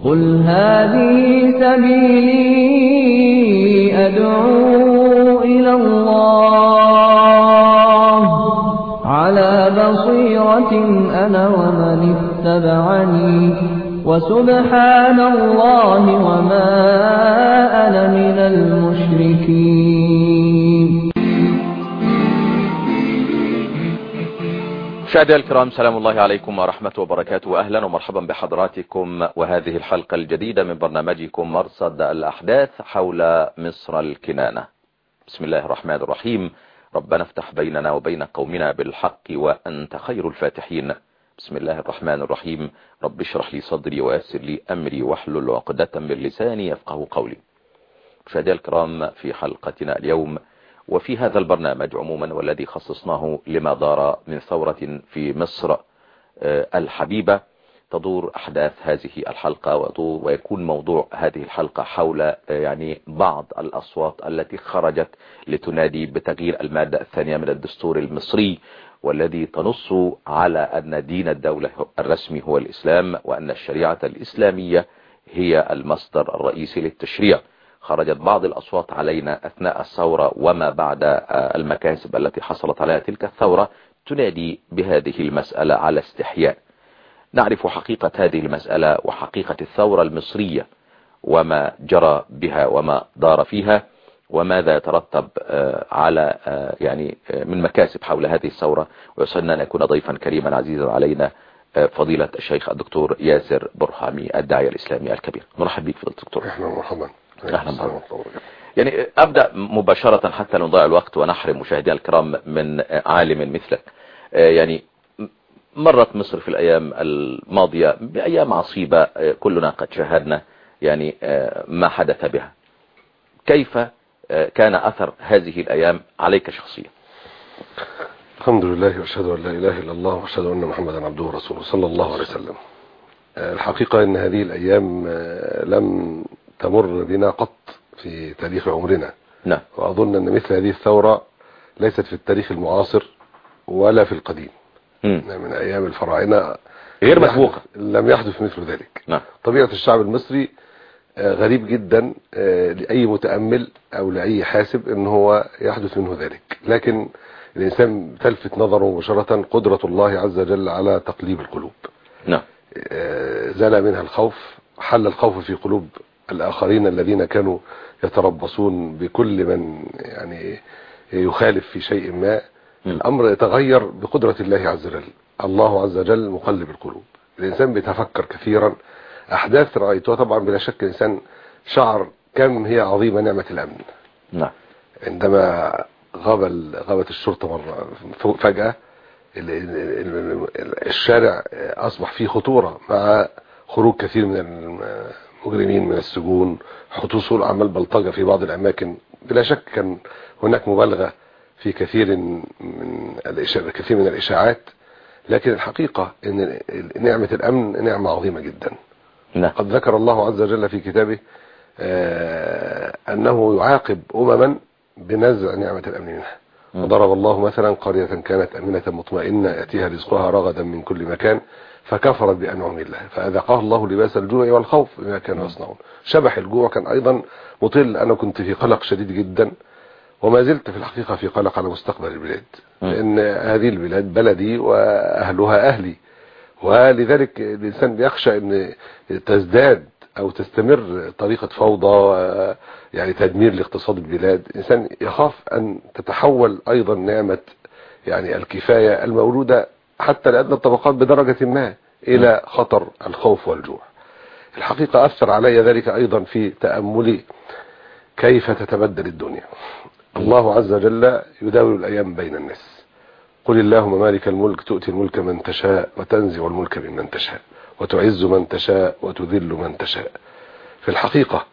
قل هذه سبيلي أدعو إلى الله على بصيرة أنا ومن اتبعني وسبحان الله وما أنا من المشركين مشاهدينا الكرام سلام الله عليكم ورحمة وبركاته وأهلا ومرحبا بحضراتكم وهذه الحلقة الجديدة من برنامجكم مرصد الأحداث حول مصر الكنانة بسم الله الرحمن الرحيم ربنا افتح بيننا وبين قومنا بالحق وأنت خير الفاتحين بسم الله الرحمن الرحيم رب اشرح لي صدري ويسر لي أمري واحلل عقدة من لساني يفقه قولي مشاهدينا الكرام في حلقتنا اليوم وفي هذا البرنامج عموما والذي خصصناه لما دار من ثورة في مصر الحبيبة تدور أحداث هذه الحلقة وتدور ويكون موضوع هذه الحلقة حول يعني بعض الأصوات التي خرجت لتنادي بتغيير المادة الثانية من الدستور المصري والذي تنص على أن دين الدولة الرسمي هو الإسلام وأن الشريعة الإسلامية هي المصدر الرئيسي للتشريع خرجت بعض الأصوات علينا أثناء الثورة وما بعد المكاسب التي حصلت عليها تلك الثورة تنادي بهذه المسألة على استحياء نعرف حقيقة هذه المسألة وحقيقة الثورة المصرية وما جرى بها وما دار فيها وماذا يترتب على يعني من مكاسب حول هذه الثورة ويسعدنا أن يكون ضيفا كريما عزيزا علينا فضيلة الشيخ الدكتور ياسر برهامي الداعية الإسلامي الكبير مرحب بك فضيلة الدكتور اهلا ومرحبا أهلا مرحبا يعني أبدأ مباشرة حتى نضيع الوقت ونحرم مشاهدينا الكرام من عالم مثلك يعني مرت مصر في الأيام الماضية بأيام عصيبة كلنا قد شاهدنا يعني ما حدث بها كيف كان أثر هذه الأيام عليك شخصيا الحمد لله واشهد ان لا اله الا الله واشهد ان محمدا عبده ورسوله صلى الله عليه وسلم الحقيقة ان هذه الايام لم تمر بنا قط في تاريخ عمرنا نعم واظن ان مثل هذه الثورة ليست في التاريخ المعاصر ولا في القديم مم. من ايام الفراعنة غير لم يحدث- مسبوقة لم يحدث مثل ذلك نعم طبيعة الشعب المصري آه، غريب جدا آه، لأي متأمل أو لأي حاسب ان هو يحدث منه ذلك لكن الإنسان تلفت نظره مباشرة قدرة الله عز وجل على تقليب القلوب نعم آه، زال منها الخوف حل الخوف في قلوب الآخرين الذين كانوا يتربصون بكل من يعني يخالف في شيء ما مم. الأمر يتغير بقدرة الله عز وجل الله عز وجل مقلب القلوب الإنسان بيتفكر كثيرا أحداث رأيتها طبعا بلا شك الإنسان شعر كم هي عظيمة نعمة الأمن نعم عندما غاب ال- غابت الشرطة مرة ف- فجأة ال- ال- ال- الشارع أصبح فيه خطورة مع خروج كثير من المجرمين من السجون حصول أعمال بلطجة في بعض الأماكن بلا شك كان هناك مبالغة في كثير من الإشاعات كثير من الإشاعات لكن الحقيقة أن نعمة الأمن نعمة عظيمة جدا نعم قد ذكر الله عز وجل في كتابه آه، أنه يعاقب أمما بنزع نعمة الأمن منها مم. وضرب الله مثلا قرية كانت أمنة مطمئنة يأتيها رزقها رغدا من كل مكان فكفرت بأنعم الله فأذاقها الله لباس الجوع والخوف بما كانوا يصنعون شبح الجوع كان أيضا مطل أنا كنت في قلق شديد جدا وما زلت في الحقيقة في قلق على مستقبل البلاد مم. لأن هذه البلاد بلدي وأهلها أهلي ولذلك الإنسان بيخشى أن تزداد أو تستمر طريقة فوضى و- يعني تدمير لاقتصاد البلاد الإنسان يخاف أن تتحول أيضا نعمة يعني الكفاية المولودة حتى لأدنى الطبقات بدرجة ما إلى خطر الخوف والجوع الحقيقة أثر علي ذلك أيضا في تأملي كيف تتبدل الدنيا الله عز وجل يداول الأيام بين الناس قل اللهم مالك الملك تؤتي الملك من تشاء وتنزع الملك ممن تشاء وتعز من تشاء وتذل من تشاء في الحقيقة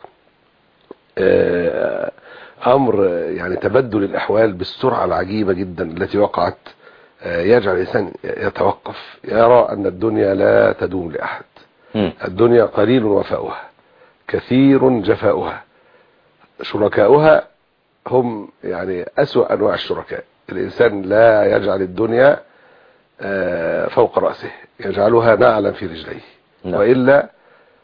آه، أمر يعني تبدل الأحوال بالسرعة العجيبة جدا التي وقعت آه، يجعل الإنسان يتوقف يرى أن الدنيا لا تدوم لأحد مم. الدنيا قليل وفاؤها كثير جفاؤها شركاؤها هم يعني أسوأ أنواع الشركاء الإنسان لا يجعل الدنيا آه، فوق رأسه يجعلها نعلا في رجليه نعم. وإلا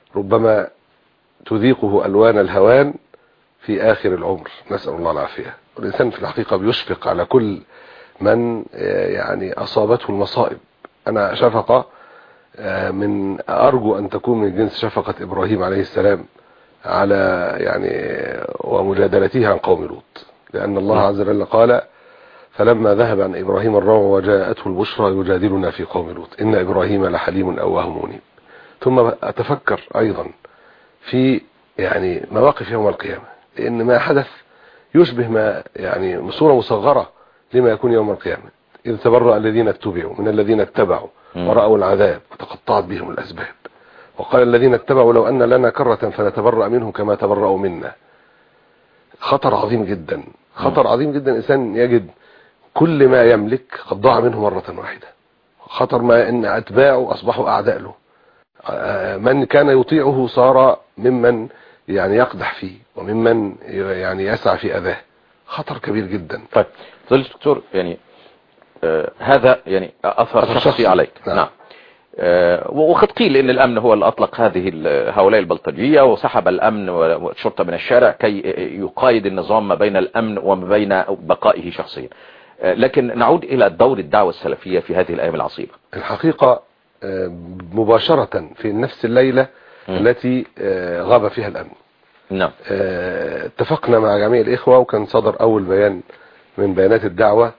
ربما تذيقه ألوان الهوان في آخر العمر نسأل الله العافية والإنسان في الحقيقة بيشفق على كل من آه، يعني أصابته المصائب أنا شفقة آه، من أرجو أن تكون من جنس شفقة إبراهيم عليه السلام على يعني ومجادلته عن قوم لوط لأن الله عز وجل قال فلما ذهب عن إبراهيم الروع وجاءته البشرى يجادلنا في قوم لوط إن إبراهيم لحليم أواه منيب ثم أتفكر أيضا في يعني مواقف يوم القيامة لأن ما حدث يشبه ما يعني صورة مصغرة لما يكون يوم القيامة إذ تبرأ الذين اتبعوا من الذين اتبعوا ورأوا العذاب وتقطعت بهم الأسباب وقال الذين اتبعوا لو أن لنا كرة فنتبرأ منهم كما تبرأوا منا خطر عظيم جدا خطر عظيم جدا الإنسان يجد كل ما يملك قد ضاع منه مرة واحدة خطر ما ان اتباعه اصبحوا اعداء له من كان يطيعه صار ممن يعني يقدح فيه وممن يعني يسعى في اذاه خطر كبير جدا طيب فضيله الدكتور يعني آه هذا يعني اثر, أثر شخصي عليك نعم, نعم. آه وقد قيل ان الامن هو اللي اطلق هذه هؤلاء البلطجية وسحب الامن والشرطة من الشارع كي يقايد النظام ما بين الامن وما بين بقائه شخصيا آه، لكن نعود إلى دور الدعوة السلفية في هذه الأيام العصيبة الحقيقة آه، مباشرة في نفس الليلة م. التي آه، غاب فيها الأمن نعم اتفقنا مع جميع الإخوة وكان صدر أول بيان من بيانات الدعوة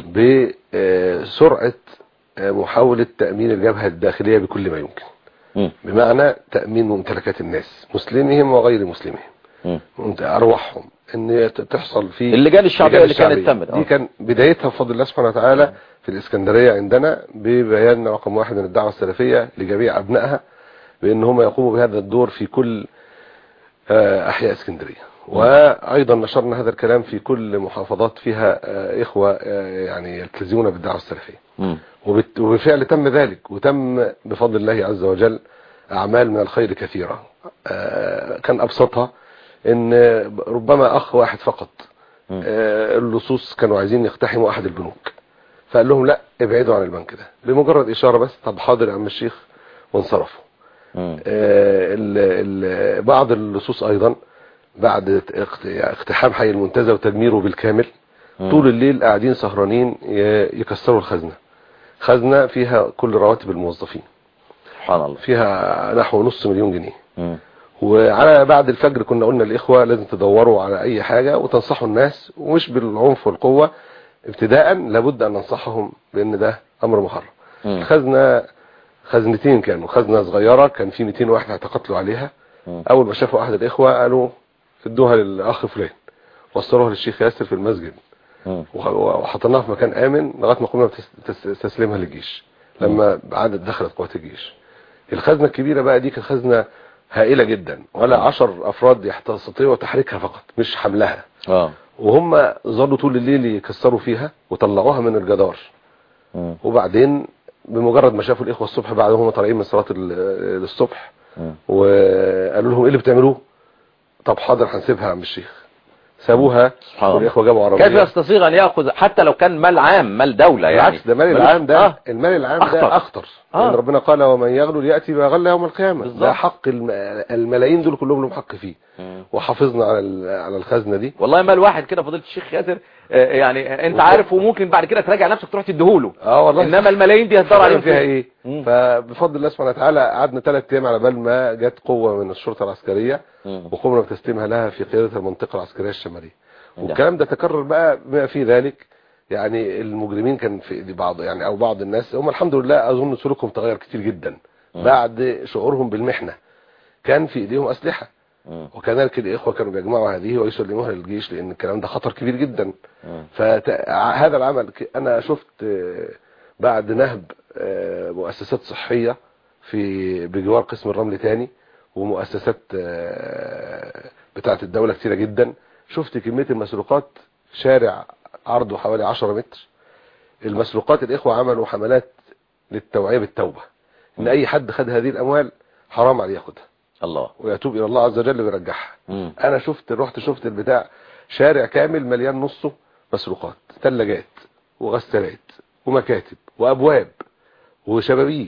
بسرعة محاولة تأمين الجبهة الداخلية بكل ما يمكن م. بمعنى تأمين ممتلكات الناس مسلمهم وغير مسلمهم أرواحهم ان تحصل في اللجان الشعبية اللي كانت تمت دي كان بدايتها بفضل الله سبحانه وتعالى في الاسكندرية عندنا ببيان رقم واحد من الدعوة السلفية لجميع ابنائها بان هم يقوموا بهذا الدور في كل آه، احياء اسكندرية وايضا نشرنا هذا الكلام في كل محافظات فيها آه، اخوة آه، يعني يلتزمون بالدعوة السلفية وبالفعل تم ذلك وتم بفضل الله عز وجل اعمال من الخير كثيرة كان ابسطها ان ربما اخ واحد فقط آه، اللصوص كانوا عايزين يقتحموا احد البنوك فقال لهم لا ابعدوا عن البنك ده بمجرد اشارة بس طب حاضر يا عم الشيخ وانصرفوا آه بعض اللصوص ايضا بعد اقتحام حي المنتزه وتدميره بالكامل طول الليل قاعدين سهرانين يكسروا الخزنة خزنة فيها كل رواتب الموظفين سبحان الله فيها نحو نص مليون جنيه وعلى بعد الفجر كنا قلنا الاخوة لازم تدوروا على اي حاجة وتنصحوا الناس ومش بالعنف والقوة ابتداء لابد ان ننصحهم بان ده امر محرم خزنة خزنتين كانوا خزنة صغيرة كان في 200 واحد اعتقدوا عليها اول ما شافوا احد الاخوة قالوا ادوها للاخ فلان وصلوها للشيخ ياسر في المسجد وحطيناها في مكان امن لغايه ما قمنا تسليمها للجيش لما عادت دخلت قوات الجيش الخزنه الكبيره بقى دي كانت خزنه هائلة جدا ولا عشر افراد يستطيعوا تحريكها فقط مش حملها اه وهم ظلوا طول الليل يكسروا فيها وطلعوها من الجدار م. وبعدين بمجرد ما شافوا الاخوه الصبح بعد هم طالعين من صلاه الصبح وقالوا لهم ايه اللي بتعملوه طب حاضر هنسيبها يا عم الشيخ سابوها والاخوه جابوا عربيه كيف يستطيع ان ياخذ حتى لو كان مال عام مال دوله يعني بالعكس ده مال العام ده آه. المال العام أخطر. ده اخطر آه. لان ربنا قال ومن يغلل ياتي بغل يوم القيامه بالزبط. ده حق الملايين دول كلهم لهم حق فيه مم. وحافظنا على على الخزنه دي والله مال واحد كده فضيله الشيخ ياسر آه، يعني انت عارف وممكن بعد كده تراجع نفسك تروح تديهوله اه والله انما الملايين دي هتدور عليهم فيها ايه مم. فبفضل الله سبحانه وتعالى قعدنا ثلاث ايام على بال ما جت قوه من الشرطه العسكريه وقمنا بتسليمها لها في قياده المنطقه العسكريه الشماليه والكلام ده تكرر بقى بما في ذلك يعني المجرمين كان في بعض يعني او بعض الناس هم الحمد لله اظن سلوكهم تغير كتير جدا بعد شعورهم بالمحنة كان في ايديهم اسلحة وكذلك الاخوة كانوا بيجمعوا هذه ويسلموها للجيش لان الكلام ده خطر كبير جدا فهذا العمل انا شفت بعد نهب آه، مؤسسات صحية في بجوار قسم الرمل تاني ومؤسسات آه، بتاعه الدولة كتيرة جدا شفت كمية المسروقات شارع عرضه حوالي 10 متر المسروقات الاخوة عملوا حملات للتوعية بالتوبة ان اي حد خد هذه الاموال حرام عليه ياخدها الله ويتوب الى الله عز وجل ويرجعها انا شفت رحت شفت البتاع شارع كامل مليان نصه مسروقات ثلاجات وغسالات ومكاتب وابواب وشبابيك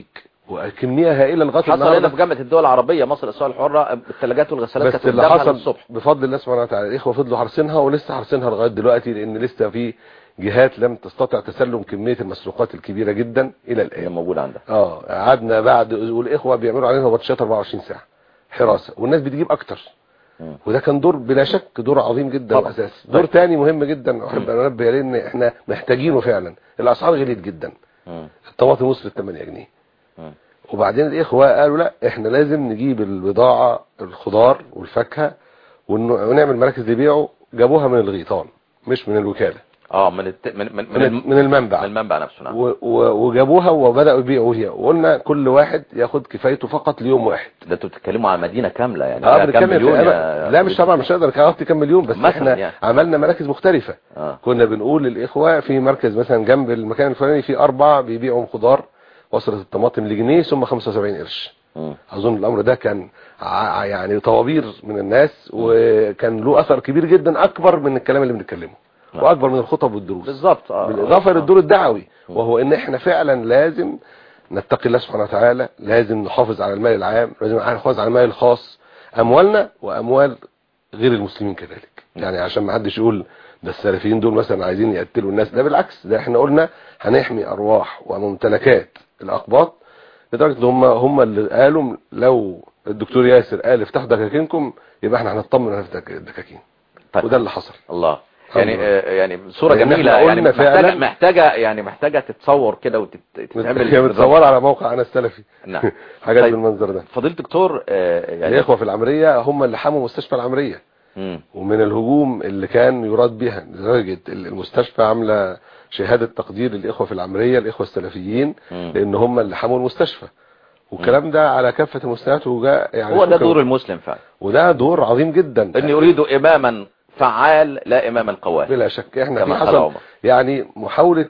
وكميه هائله لغايه حصل هنا النهارده في جامعة الدول العربية مصر الاسواق الحرة الثلاجات والغسالات بس كانت اللي قدامها حصل للصبح بفضل الله سبحانه وتعالى الاخوه فضلوا حارسينها ولسه حارسينها لغايه دلوقتي لان لسه في جهات لم تستطع تسلم كميه المسروقات الكبيره جدا الى اللي الان موجودة عندها اه قعدنا بعد والاخوه بيعملوا علينا ماتشات 24 ساعه حراسه والناس بتجيب اكتر مم. وده كان دور بلا شك دور عظيم جدا طبعا. واساسي دور تاني مهم جدا احب ان انبه عليه ان احنا محتاجينه فعلا الاسعار غليت جدا مم. الطماطم وصلت 8 جنيه مم. وبعدين الاخوه قالوا لا احنا لازم نجيب البضاعه الخضار والفاكهه ون- ونعمل مراكز لبيعه جابوها من الغيطان مش من الوكاله اه من الت... من من من, الم- من المنبع من المنبع نفسه نعم و- و- وجابوها وبداوا يبيعوا هي وقلنا كل واحد ياخد كفايته فقط ليوم واحد ده انتوا بتتكلموا على مدينة كاملة يعني اه فيها كام بنتكلم مليون في يا- لا مش طبعا مش هقدر اغطي كام مليون بس مثلاً احنا يعني. عملنا مراكز مختلفه اه كنا بنقول للاخوه في مركز مثلا جنب المكان الفلاني في اربعه بيبيعوا خضار وصلت الطماطم لجنيه ثم 75 قرش مم. اظن الامر ده كان ع- يعني طوابير من الناس وكان له اثر كبير جدا اكبر من الكلام اللي بنتكلمه نعم. واكبر من الخطب والدروس بالظبط اه بالاضافه آه. للدور الدعوي وهو ان احنا فعلا لازم نتقي الله سبحانه وتعالى لازم نحافظ على المال العام لازم نحافظ على المال الخاص اموالنا واموال غير المسلمين كذلك يعني عشان ما حدش يقول ده السلفيين دول مثلا عايزين يقتلوا الناس ده بالعكس ده احنا قلنا هنحمي ارواح وممتلكات الاقباط لدرجه ان هم هم اللي قالوا لو الدكتور ياسر قال افتحوا دكاكينكم يبقى احنا هنطمن ونفتح الدكاكين طيب. وده اللي حصل الله يعني الله. آه، يعني صورة لأن جميلة احنا يعني قلنا محتاجة فعلاً- محتاجة يعني محتاجة تتصور كده وتتعمل هي متصوره على موقع انا السلفي نعم حاجات طيب. بالمنظر ده فضيلة دكتور آه، يعني الاخوه في العمريه هم اللي حموا مستشفى العمريه مم. ومن الهجوم اللي كان يراد بها لدرجه المستشفى عامله شهاده تقدير للاخوه في العمريه الاخوه السلفيين مم. لان هم اللي حموا المستشفى والكلام ده على كافه المستويات وجاء يعني هو ده شكراً. دور المسلم فعلا وده دور عظيم جدا اني اريد اماما فعال لا اماما قوام بلا شك احنا كما في قال حصل عمر. يعني محاولة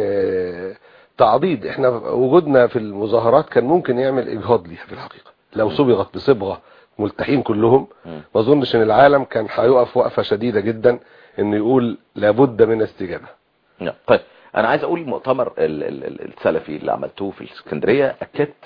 آه، تعضيد احنا وجودنا في المظاهرات كان ممكن يعمل اجهاض ليها في الحقيقة لو صبغت بصبغة ملتحين كلهم مم. ما اظنش ان العالم كان هيقف وقفة شديدة جدا انه يقول لابد من استجابة نعم. طيب انا عايز اقول المؤتمر ال- ال- ال- السلفي اللي عملتوه في الاسكندريه اكدت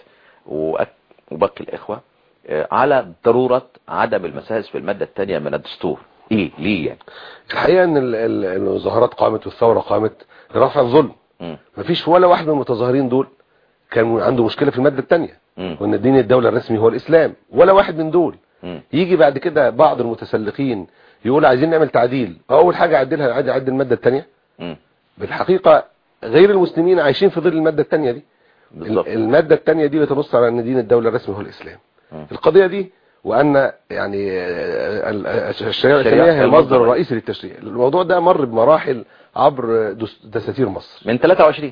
وأك- وبكي الاخوه آه، على ضروره عدم المساس في الماده الثانيه من الدستور ايه ليه يعني الحقيقة ان ال- ال- المظاهرات قامت والثورة قامت لرفع الظلم مم. مفيش ولا واحد من المتظاهرين دول كان عنده مشكلة في المادة الثانية مم. وان دين الدولة الرسمي هو الاسلام ولا واحد من دول مم. يجي بعد كده بعض المتسلقين يقول عايزين نعمل تعديل اول حاجة اعدلها عادي اعدل المادة الثانية مم. بالحقيقة غير المسلمين عايشين في ظل المادة الثانية دي بالظبط ال- المادة الثانية دي بتنص على ان دين الدولة الرسمي هو الاسلام مم. القضية دي وان يعني آه، ال- الشريعة الشريعة الاسلامية هي هي المصدر المصدر الرئيسي للتشريع الموضوع ده مر بمراحل عبر دس- دساتير مصر من 23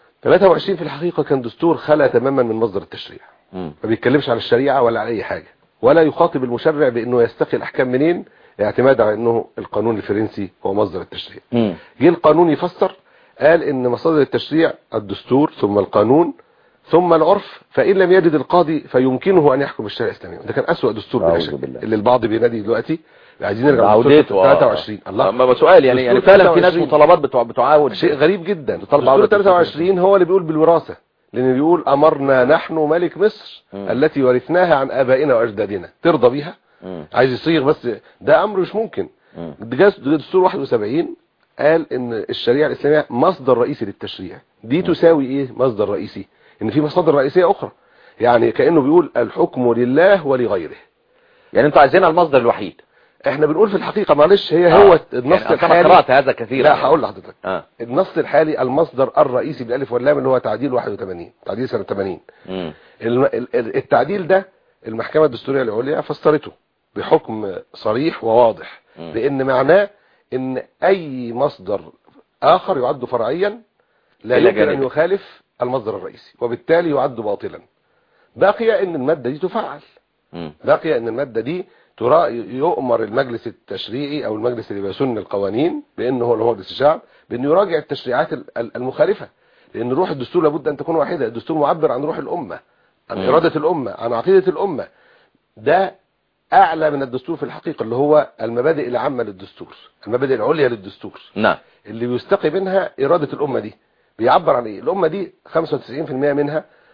23 في الحقيقة كان دستور خلى تماما من مصدر التشريع مم. ما بيتكلمش عن الشريعة ولا عن اي حاجة ولا يخاطب المشرع بانه يستقي الاحكام منين اعتماد على انه القانون الفرنسي هو مصدر التشريع مم. جه القانون يفسر قال ان مصادر التشريع الدستور ثم القانون ثم العرف فان لم يجد القاضي فيمكنه ان يحكم بالشريعه الاسلاميه ده كان اسوأ دستور بلا أعوذ شك بالله. اللي البعض بينادي دلوقتي عايزين نرجع عودته لدستور 23 الله ما سؤال يعني يعني دستور فعلا في ناس 23. مطالبات بتوع بتعاود شيء غريب جدا بيطالب دستور بعودة 23 هو اللي بيقول بالوراثه لان بيقول امرنا نحن ملك مصر مم. التي ورثناها عن ابائنا واجدادنا ترضى بيها مم. عايز يصيغ بس ده امر مش ممكن مم. جاز- دستور 71 قال ان الشريعه الاسلاميه مصدر رئيسي للتشريع دي تساوي ايه مصدر رئيسي ان في مصادر رئيسيه اخرى يعني كانه بيقول الحكم لله ولغيره يعني انتوا عايزينها المصدر الوحيد احنا بنقول في الحقيقه معلش هي آه. هو النص يعني أنا الحالي قرات هذا كثيرا لا يعني. هقول لحضرتك اه النص الحالي المصدر الرئيسي بالالف واللام اللي هو تعديل 81 تعديل سنه 80 مم. الم- ال- ال- التعديل ده المحكمة الدستورية العليا فسرته بحكم صريح وواضح مم. لأن معناه أن أي مصدر آخر يعد فرعيا لا إلى يمكن أن جانبه. يخالف المصدر الرئيسي وبالتالي يعد باطلا بقي أن المادة دي تفعل مم. بقي أن المادة دي ترا يؤمر المجلس التشريعي أو المجلس اللي بيسن القوانين بأنه هو اللي هو مجلس الشعب بأنه يراجع التشريعات ال- ال- المخالفة لأن روح الدستور لابد أن تكون واحدة الدستور معبر عن روح الأمة عن مم. إرادة الأمة عن عقيدة الأمة ده أعلى من الدستور في الحقيقة اللي هو المبادئ العامة للدستور المبادئ العليا للدستور نعم اللي بيستقي منها إرادة الأمة دي بيعبر عن إيه الأمة دي 95% منها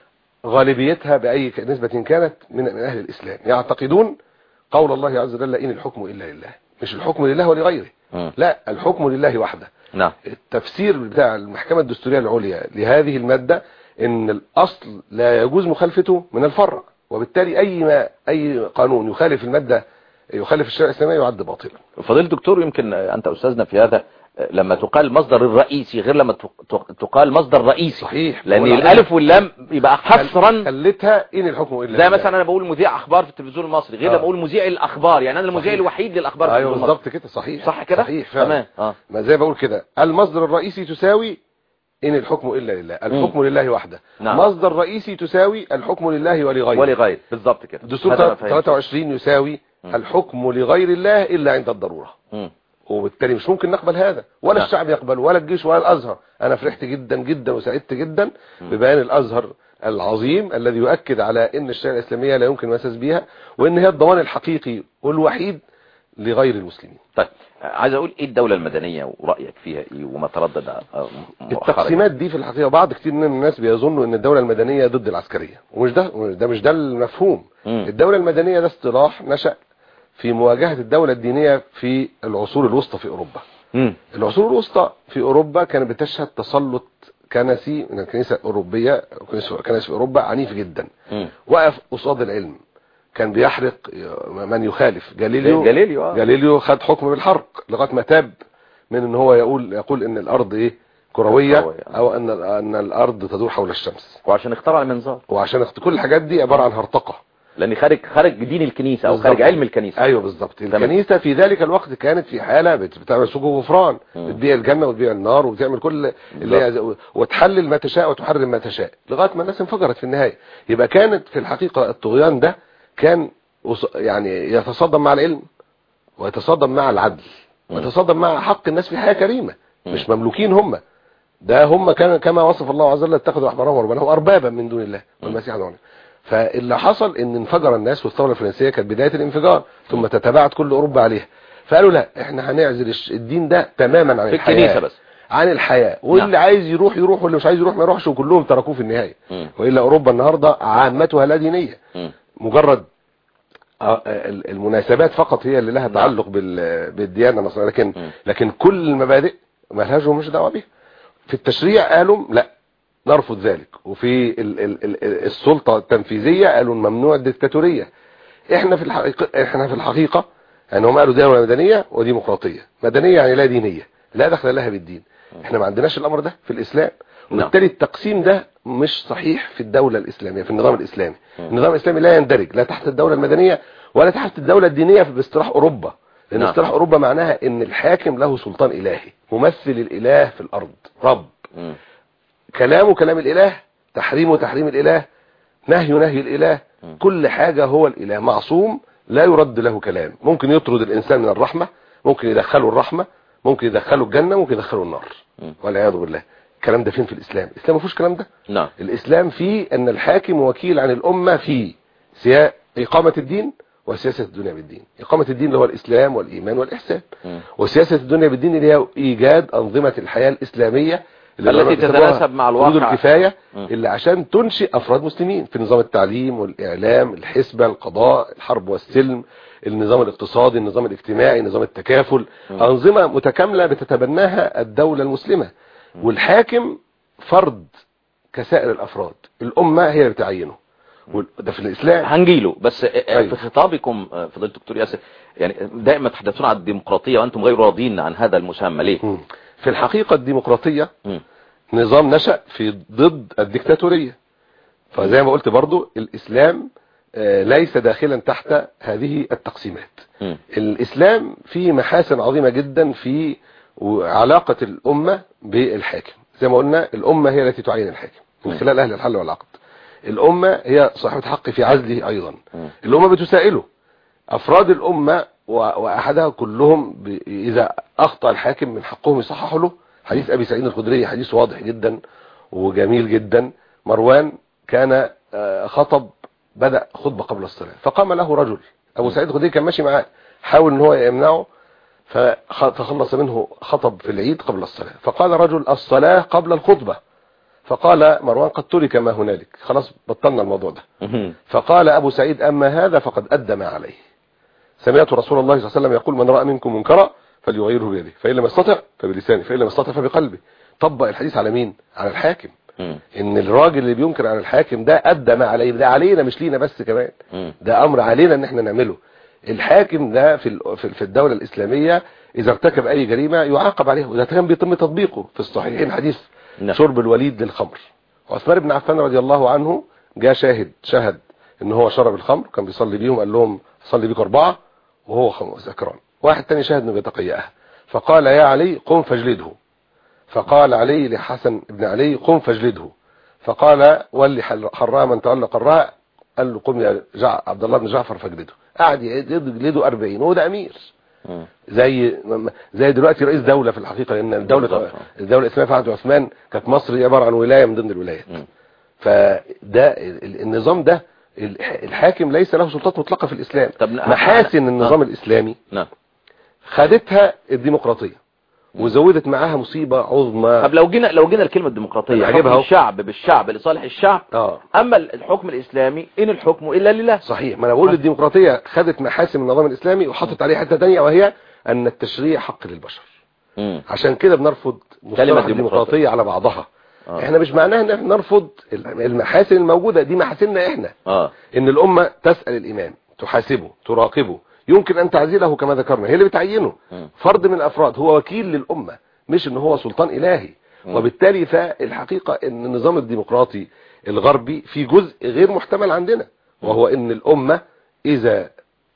غالبيتها بأي ك- نسبة كانت من من أهل الإسلام يعتقدون قول الله عز وجل إن الحكم إلا لله مش الحكم لله ولغيره مم. لا الحكم لله وحده نعم التفسير بتاع المحكمة الدستورية العليا لهذه المادة ان الاصل لا يجوز مخالفته من الفرع وبالتالي اي ما اي قانون يخالف المادة يخالف الشرع الاسلامي يعد باطلا فضيل دكتور يمكن أنت أستاذنا في هذا لما تقال مصدر الرئيسي غير لما تق- تقال مصدر رئيسي صحيح لأن بقول الألف واللام يبقى حصرا خلتها ان الحكم الا زي لله. مثلا انا بقول مذيع اخبار في التلفزيون المصري غير آه. لما اقول مذيع الاخبار يعني انا المذيع صحيح. الوحيد للاخبار في ايوه التلفزيون المصري بالظبط كده صحيح صح كده صحيح فعلا. تمام اه ما زي بقول كده المصدر الرئيسي تساوي ان الحكم الا لله الحكم لله وحده نعم. مصدر رئيسي تساوي الحكم لله ولغيره ولغير بالظبط كده دستور هذا أنا فهمت. 23 يساوي مم. الحكم لغير الله الا عند الضروره مم. وبالتالي مش ممكن نقبل هذا ولا نعم. الشعب يقبل ولا الجيش ولا الازهر انا فرحت جدا جدا وسعدت جدا ببيان الازهر العظيم الذي يؤكد على ان الشريعه الاسلاميه لا يمكن المساس بها وان هي الضمان الحقيقي والوحيد لغير المسلمين طيب عايز اقول ايه الدولة المدنية ورأيك فيها ايه وما تردد آه، مؤخرا التقسيمات دي في الحقيقه بعض كتير من الناس بيظنوا ان الدوله المدنيه ضد العسكريه ومش ده ده مش ده المفهوم مم. الدوله المدنيه ده اصطلاح نشأ في مواجهه الدوله الدينيه في العصور الوسطى في اوروبا مم. العصور الوسطى في اوروبا كانت بتشهد تسلط كنسي من الكنيسه الاوروبيه كنيسه كنائس في اوروبا عنيف جدا مم. وقف قصاد العلم كان بيحرق من يخالف جاليليو جاليليو آه. جاليليو خد حكم بالحرق لغايه ما تاب من ان هو يقول يقول ان الارض ايه كرويه كروية. او ان ان الارض تدور حول الشمس وعشان اخترع المنظار وعشان اخت- كل الحاجات دي عباره عن هرطقه لان خارج خارج دين الكنيسة او بالظبط. خارج علم الكنيسة ايوه بالظبط تمام. الكنيسه في ذلك الوقت كانت في حاله بت- بتعمل سوق وغفران مم. بتبيع الجنه وتبيع النار وبتعمل كل اللي هي وتحلل ما تشاء وتحرم ما تشاء لغايه ما الناس انفجرت في النهايه يبقى كانت في الحقيقه الطغيان ده كان وص- يعني يتصادم مع العلم ويتصادم مع العدل مم. ويتصادم مع حق الناس في حياه كريمه مم. مش مملوكين هم ده هم كان كما وصف الله عز وجل اتخذوا احبارهم ورهبانهم اربابا من دون الله والمسيح ابن مريم فاللي حصل ان انفجر الناس والثوره الفرنسيه كانت بدايه الانفجار ثم تتابعت كل اوروبا عليها فقالوا لا احنا هنعزل الش- الدين ده تماما عن في الحياه الكنيسة بس عن الحياه واللي نعم. عايز يروح يروح واللي مش عايز يروح ما يروحش وكلهم تركوه في النهايه مم. والا اوروبا النهارده عامتها لا دينيه مم. مجرد آه، ال- المناسبات فقط هي اللي لها تعلق بال- بالديانه النصرانيه لكن مم. لكن كل المبادئ ما لهاش مش دعوه بيها في التشريع قالوا لا نرفض ذلك وفي ال ال ال السلطه التنفيذيه قالوا ممنوع الدكتاتوريه احنا في الحقيقه احنا في الحقيقه يعني هم قالوا دوله مدنيه وديمقراطيه مدنيه يعني لا دينيه لا دخل لها بالدين احنا ما عندناش الامر ده في الاسلام وبالتالي التقسيم ده مش صحيح في الدوله الاسلاميه في النظام الاسلامي النظام الاسلامي لا يندرج لا تحت الدوله المدنيه ولا تحت الدوله الدينيه في باصطلاح اوروبا لان نعم. اصطلاح اوروبا معناها ان الحاكم له سلطان الهي ممثل الاله في الارض رب مم. كلامه كلام الاله تحريمه تحريم الاله نهي نهي الاله م. كل حاجة هو الاله معصوم لا يرد له كلام ممكن يطرد الانسان من الرحمة ممكن يدخله الرحمة ممكن يدخله الجنة ممكن يدخله النار م. والعياذ بالله الكلام ده فين في الاسلام الاسلام ما فيهوش الكلام ده نعم الاسلام فيه ان الحاكم وكيل عن الامة في سيا... اقامة الدين وسياسة الدنيا بالدين اقامة الدين اللي هو الاسلام والايمان والاحسان م. وسياسة الدنيا بالدين اللي هي ايجاد انظمة الحياة الاسلامية اللي التي العلماء بيسموها تتناسب مع حدود الواقع. الكفاية م. اللي عشان تنشئ افراد مسلمين في نظام التعليم والاعلام الحسبة القضاء الحرب والسلم النظام الاقتصادي النظام الاجتماعي نظام التكافل م. انظمة متكاملة بتتبناها الدولة المسلمة والحاكم فرد كسائر الافراد الامة هي اللي بتعينه وال- ده في الاسلام هنجيله بس أيوة. في خطابكم فضيله الدكتور ياسر يعني دائما تحدثون عن الديمقراطيه وانتم غير راضين عن هذا المسمى ليه؟ م. في الحقيقة الديمقراطية مم. نظام نشأ في ضد الدكتاتورية فزي ما قلت برضو الإسلام آه، ليس داخلا تحت هذه التقسيمات مم. الإسلام فيه محاسن عظيمة جدا في علاقة الأمة بالحاكم زي ما قلنا الأمة هي التي تعين الحاكم من مم. خلال أهل الحل والعقد الأمة هي صاحبة حق في عزله أيضا مم. الأمة بتسائله أفراد الأمة و- وأحدها كلهم ب- إذا أخطأ الحاكم من حقهم يصححوا له حديث أبي سعيد الخدري حديث واضح جدا وجميل جدا مروان كان آه، خطب بدأ خطبة قبل الصلاة فقام له رجل أبو سعيد الخدري كان ماشي معاه حاول ان هو يمنعه فخ- فخلص منه خطب في العيد قبل الصلاة فقال رجل الصلاة قبل الخطبة فقال مروان قد ترك ما هنالك خلاص بطلنا الموضوع ده مهم. فقال أبو سعيد أما هذا فقد أدى ما عليه سمعت رسول الله صلى الله عليه وسلم يقول من رأى منكم منكرا فليغيره بيده فإن لم يستطع فبلسانه فإن لم يستطع فبقلبه طبق الحديث على مين على الحاكم مم. ان الراجل اللي بينكر على الحاكم ده ادى ما عليه ده علينا مش لينا بس كمان مم. ده امر علينا ان احنا نعمله الحاكم ده في ال- في في الدولة الاسلامية اذا ارتكب اي جريمة يعاقب عليها وده كان بيتم تطبيقه في الصحيحين حديث نعم. شرب الوليد للخمر وعثمان بن عفان رضي الله عنه جاء شاهد شهد ان هو شرب الخمر كان بيصلي بيهم قال لهم صلي بيكم اربعة وهو خم- سكران واحد تاني شاهد انه بيتقيأها فقال يا علي قم فاجلده فقال علي لحسن بن علي قم فاجلده فقال ولي حل- حراء من تولى قراء قال له قم يا جع عبد الله بن جعفر فاجلده قعد يجلده 40 وهو ده امير مم. زي زي دلوقتي رئيس دولة في الحقيقة لان الدولة بالضبط. الدولة الاسلامية في عهد عثمان كانت مصر عبارة عن ولاية من ضمن الولايات مم. فده ال- النظام ده الح- الحاكم ليس له سلطات مطلقة في الاسلام طب ن- محاسن آه. النظام الاسلامي نعم خدتها الديمقراطية وزودت معاها مصيبة عظمى طب لو جينا لو جينا الكلمة الديمقراطية أنا حكم عاجبها أهو. الشعب بالشعب لصالح الشعب اه اما الحكم الاسلامي ان الحكم الا لله صحيح ما انا بقول الديمقراطية خدت محاسن النظام الاسلامي وحطت عليه حتة تانية وهي ان التشريع حق للبشر مم. عشان كده بنرفض مصطلح ديمقراطية. الديمقراطية على بعضها آه. احنا مش معناها ان احنا نرفض المحاسن الموجودة دي محاسننا احنا اه ان الامة تسأل الامام تحاسبه تراقبه يمكن ان تعزله كما ذكرنا هي اللي بتعينه مم. فرد من الافراد هو وكيل للامة مش ان هو سلطان الهي مم. وبالتالي فالحقيقة ان النظام الديمقراطي الغربي في جزء غير محتمل عندنا وهو ان الامة اذا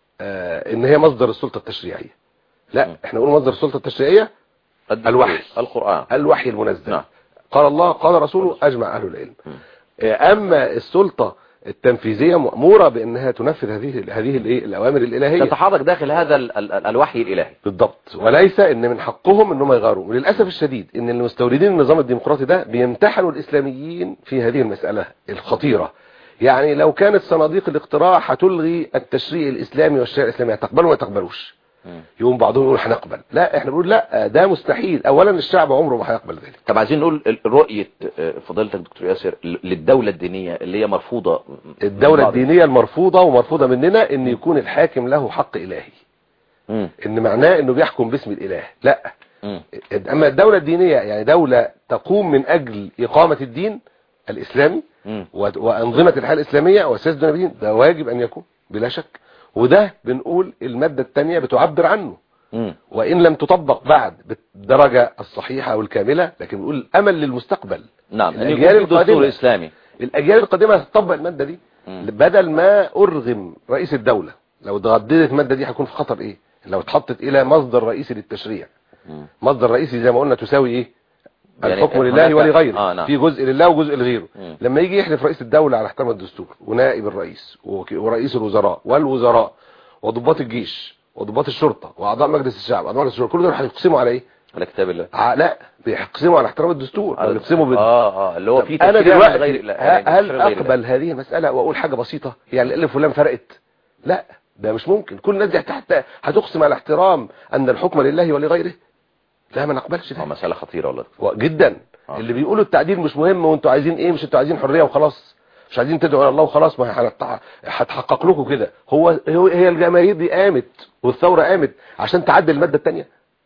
آه ان هي مصدر السلطة التشريعية لا احنا نقول مصدر السلطة التشريعية الدستور، الوحي. القرآن الوحي المنزل نعم. قال الله قال رسوله اجمع اهل العلم مم. آه، اما السلطة التنفيذية مأمورة بانها تنفذ هذه هذه الايه الاوامر الالهية تتحرك داخل هذا ال- ال- ال- الوحي الالهي بالضبط وليس ان من حقهم ان هم يغيروا وللاسف الشديد ان المستوردين النظام الديمقراطي ده بيمتحنوا الاسلاميين في هذه المسألة الخطيرة يعني لو كانت صناديق الاقتراع هتلغي التشريع الاسلامي والشريعه الاسلاميه تقبلوا ولا تقبلوش مم. يقوم بعضهم يقول هنقبل لا احنا بنقول لا ده مستحيل اولا الشعب عمره ما هيقبل ذلك طب عايزين نقول ال- رؤية آه، فضيلتك دكتور ياسر ل- للدولة الدينية اللي هي مرفوضة من الدولة بعض- الدينية المرفوضة ومرفوضة مننا ان يكون الحاكم له حق الهي مم. ان معناه انه بيحكم باسم الاله لا مم. اما الدولة الدينية يعني دولة تقوم من اجل اقامة الدين الاسلامي مم. و- وانظمة الحياة الاسلامية وسياسة الدين ده واجب ان يكون بلا شك وده بنقول المادة الثانية بتعبر عنه مم. وان لم تطبق بعد بالدرجة الصحيحة والكاملة لكن بنقول امل للمستقبل نعم ان الأجيال يكون في دستور القادمة. اسلامي الاجيال القادمة هتطبق المادة دي مم. بدل ما ارغم رئيس الدولة لو اتغددت المادة دي هيكون في خطر ايه لو اتحطت الى مصدر رئيسي للتشريع مم. مصدر رئيسي زي ما قلنا تساوي ايه يعني الحكم هناك- لله ولغيره آه، نعم. في جزء لله وجزء لغيره مم. لما يجي يحلف رئيس الدولة على احترام الدستور ونائب الرئيس وك- ورئيس الوزراء والوزراء وضباط الجيش وضباط الشرطة واعضاء مجلس الشعب اعضاء مجلس الشورى كل دول هيقسموا على ايه على كتاب الله ع- لا بيقسموا على احترام الدستور على بيقسموا بال... اه اه اللي هو في انا تشريع من دلوقتي غير لا، ه- يعني هل تشريع غير الله. اقبل هذه المسألة واقول حاجة بسيطة يعني الف فلان فرقت لا ده مش ممكن كل الناس دي حتى هتقسم على احترام ان الحكم لله ولغيره لا ما نقبلش اه ده مسألة خطيرة والله و- جدا آه. اللي بيقولوا التعديل مش مهم وانتوا عايزين ايه مش انتوا عايزين حرية وخلاص مش عايزين تدعوا الى الله وخلاص ما هي هنتع- هتحقق لكم كده هو هو- هي الجماهير دي قامت والثورة قامت عشان تعدل المادة الثانية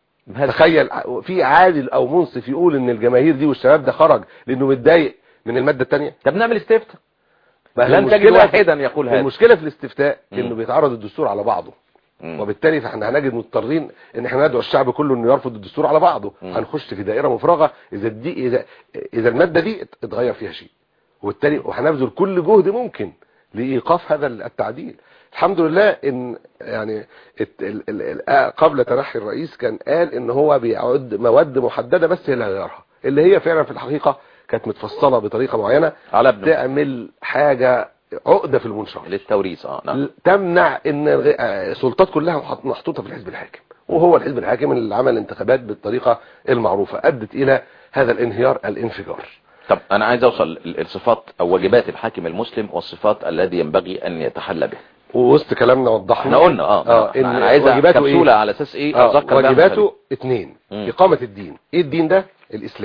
تخيل ع- في عادل او منصف يقول ان الجماهير دي والشباب ده خرج لانه متضايق من المادة الثانية طب نعمل استفتاء ما هي لن تجد المشكلة- واحدا يقول هذا المشكلة في الاستفتاء مم. انه بيتعرض الدستور على بعضه مم. وبالتالي فاحنا هنجد مضطرين ان احنا ندعو الشعب كله انه يرفض الدستور على بعضه مم. هنخش في دائره مفرغه اذا دي اذا اذا الماده دي اتغير فيها شيء وبالتالي وهنبذل كل جهد ممكن لايقاف هذا التعديل الحمد لله ان يعني الت- ال- ال- ال- آه قبل تنحي الرئيس كان قال ان هو بيعد مواد محدده بس هي اللي هيغيرها اللي هي فعلا في الحقيقه كانت متفصله بطريقه معينه على ابنه تعمل حاجه عقده في المنشار للتوريث اه نعم تمنع ان الغ- آه، السلطات كلها محط- محطوطه في الحزب الحاكم وهو الحزب الحاكم اللي عمل انتخابات بالطريقه المعروفه ادت الى هذا الانهيار الانفجار طب انا عايز اوصل ل- الصفات او واجبات الحاكم المسلم والصفات الذي ينبغي ان يتحلى بها ووسط كلامنا وضحنا احنا قلنا اه, اه إن ان انا عايز واجباته كبسولة ايه على اساس ايه اه اذكر بها واجباته اتنين مم. اقامه الدين ايه الدين ده الاسلام